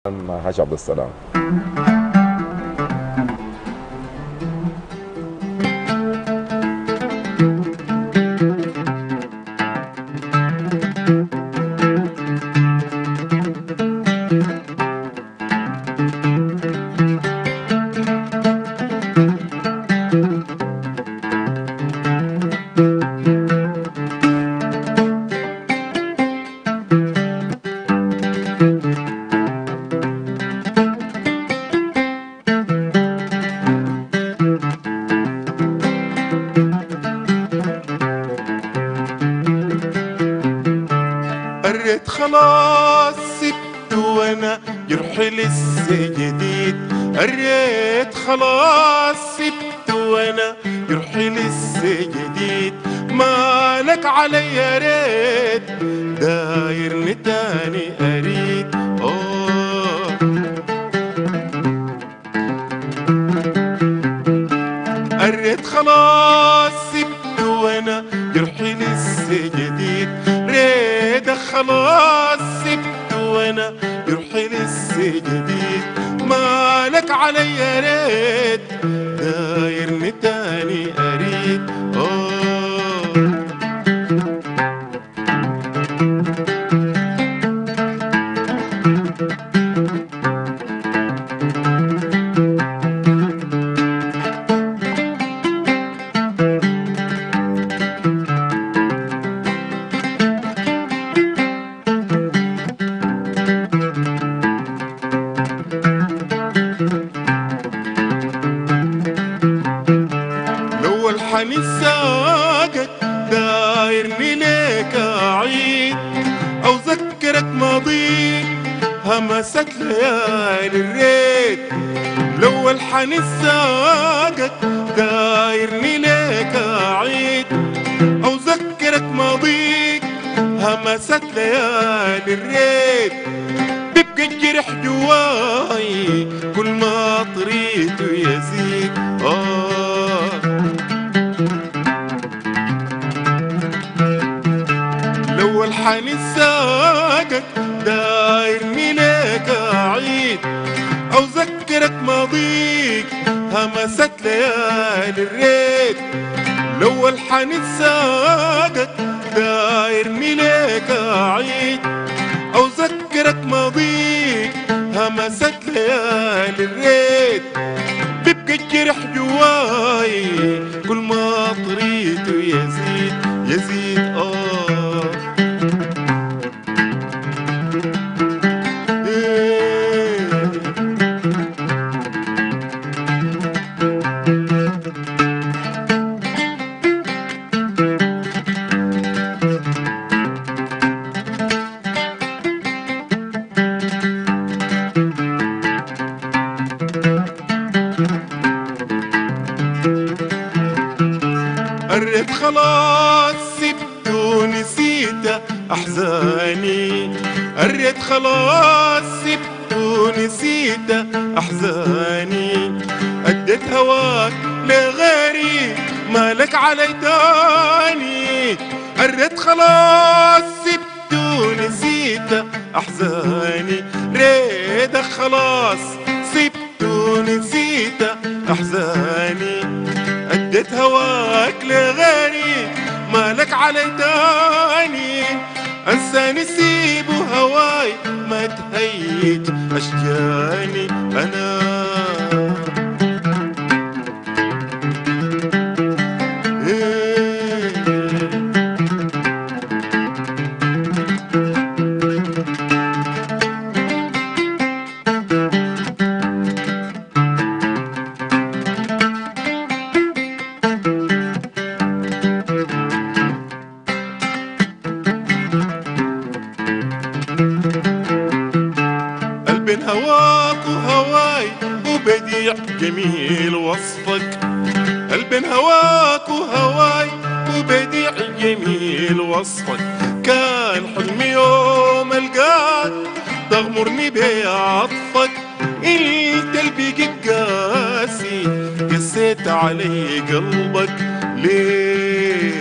مع حاج عبد السلام قريت خلاص سبت وانا جرحي لسه جديد قريت خلاص سبت وانا جرحي لسه جديد مالك علي ريت دايرني تاني اريد أوه قريت خلاص سبت وانا جرحي لسه جديد ريت خلاص سبت وانا جرحي لسه جديد مالك علي ريت دايرني تاني اريد أوه لو الحنين ساقك دايرني ليك أعيد أو ذكرك ماضيك همست ليالي الريت لو الحنين ساقك دايرني ليك أعيد أو ذكرك ماضيك همست ليالي الريت بيبقى الجرح جواي كل ما طريته يزيد آه لو الحنين ساقك دايرني ليك أعيد أو ذكرك ماضيك همست ليالي الريت لو الحنين ساقك دايرني ليك أعيد أو ذكرك ماضيك همست ليالي الريت بيبقى الجرح جواي كل ما طريته يزيد يزيد آه إيه. قريت خلاص سبت ونسيت احزاني قريت خلاص سبت ونسيت احزاني اديت هواك لغيري مالك علي تاني قريت خلاص سبت ونسيت احزاني ريدك خلاص سبت ونسيت احزاني اديت هواك لغيري مالك علي تاني انساني سيبه هواي ما تهيج اشجاني انا إيه. قلب هواك وهواي وبديع جميل وصفك قلب هواك وهواي وبديع جميل وصفك كان حلمي يوم القاك تغمرني بعطفك انت البيك قاسي قسيت علي قلبك ليه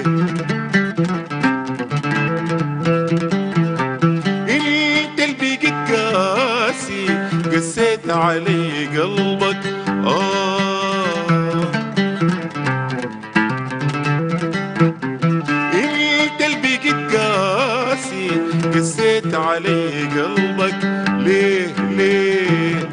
انت البيك قاسي قسيت علي قلبك آه انت اللي بقيت قاسي قسيت علي قلبك ليه ليه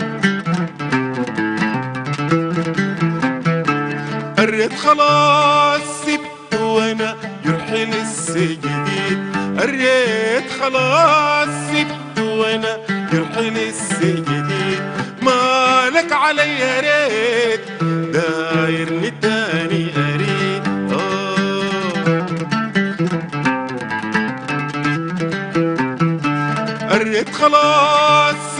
الريت خلاص سبت وانا جرحي لسه جديد الريت خلاص سبت وانا جرحي لسه جديد مالك علي يا ريت دايرني تاني اريد آه الريت خلاص